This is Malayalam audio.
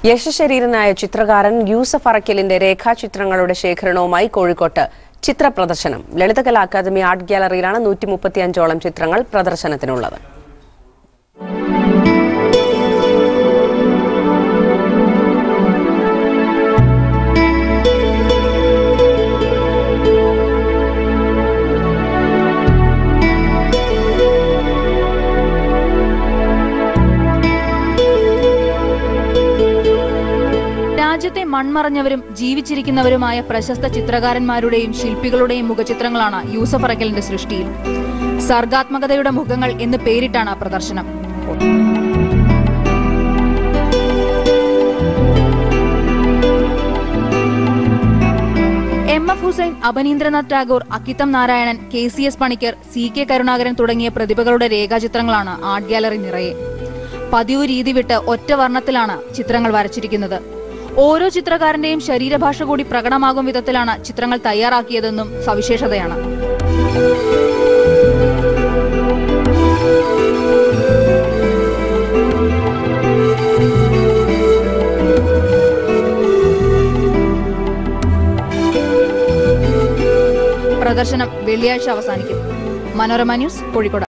യശശരീരനായ ചിത്രകാരൻ യൂസഫ് അറക്കലിന്റെ രേഖാചിത്രങ്ങളുടെ ശേഖരണവുമായി കോഴിക്കോട്ട് ചിത്ര പ്രദർശനം ലളിതകലാ അക്കാദമി ആർട്ട് ഗ്യാലറിയിലാണ് നൂറ്റി മുപ്പത്തിയഞ്ചോളം ചിത്രങ്ങൾ പ്രദർശനത്തിനുള്ളത് രാജ്യത്തെ മൺമറഞ്ഞവരും ജീവിച്ചിരിക്കുന്നവരുമായ പ്രശസ്ത ചിത്രകാരന്മാരുടെയും ശില്പികളുടെയും മുഖചിത്രങ്ങളാണ് യൂസഫ് അറക്കലിന്റെ സൃഷ്ടിയിൽ സർഗാത്മകതയുടെ മുഖങ്ങൾ എന്ന് പേരിട്ടാണ് പ്രദർശനം M F Husain Abanindranath Tagore Akkitham Narayanan K C S Panicker C K Karunakaran തുടങ്ങിയ പ്രതിഭകളുടെ രേഖാചിത്രങ്ങളാണ് ആർട്ട് ഗാലറി നിറയെ പതിവ് രീതി വിട്ട് ഒറ്റ വർണ്ണത്തിലാണ് ചിത്രങ്ങൾ വരച്ചിരിക്കുന്നത് ഓരോ ചിത്രകാരന്റെയും ശരീരഭാഷ കൂടി പ്രകടമാകും വിധത്തിലാണ് ചിത്രങ്ങൾ തയ്യാറാക്കിയതെന്നും സവിശേഷതയാണ് പ്രദർശനം വെള്ളിയാഴ്ച അവസാനിക്കും മനോരമ ന്യൂസ് കോഴിക്കോട്